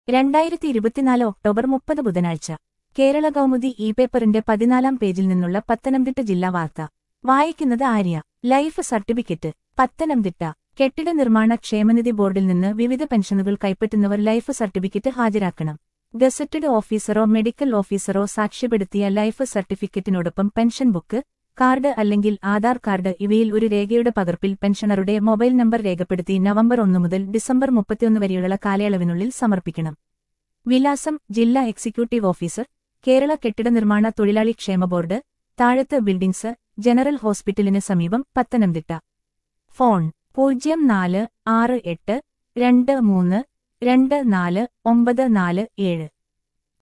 രണ്ടായിരത്തി ഇരുപത്തിനാല് ഒക്ടോബർ മുപ്പത് ബുധനാഴ്ച കേരള കൗമുദി ഇ പേപ്പറിന്റെ പതിനാലാം പേജിൽ നിന്നുള്ള പത്തനംതിട്ട ജില്ലാ വാർത്ത വായിക്കുന്നത് ആര്യ ലൈഫ് സർട്ടിഫിക്കറ്റ് പത്തനംതിട്ട കെട്ടിട നിർമ്മാണ ക്ഷേമനിധി ബോർഡിൽ നിന്ന് വിവിധ പെൻഷനുകൾ കൈപ്പറ്റുന്നവർ ലൈഫ് സർട്ടിഫിക്കറ്റ് ഹാജരാക്കണം ഗസറ്റഡ് ഓഫീസറോ മെഡിക്കൽ ഓഫീസറോ സാക്ഷ്യപ്പെടുത്തിയ ലൈഫ് സർട്ടിഫിക്കറ്റിനോടൊപ്പം പെൻഷൻ ബുക്ക് കാർഡ് അല്ലെങ്കിൽ ആധാർ കാർഡ് ഇവയിൽ ഒരു രേഖയുടെ പകർപ്പിൽ പെൻഷണറുടെ മൊബൈൽ നമ്പർ രേഖപ്പെടുത്തി നവംബർ ഒന്ന് മുതൽ ഡിസംബർ മുപ്പത്തിയൊന്ന് വരെയുള്ള കാലയളവിനുള്ളിൽ സമർപ്പിക്കണം വിലാസം ജില്ലാ എക്സിക്യൂട്ടീവ് ഓഫീസർ കേരള കെട്ടിട നിർമ്മാണ തൊഴിലാളി ക്ഷേമ ബോർഡ് താഴത്ത് ബിൽഡിംഗ്സ് ജനറൽ ഹോസ്പിറ്റലിന് സമീപം പത്തനംതിട്ട ഫോൺ പൂജ്യം നാല് ആറ് എട്ട് രണ്ട് മൂന്ന് രണ്ട് നാല് ഒമ്പത് നാല് ഏഴ്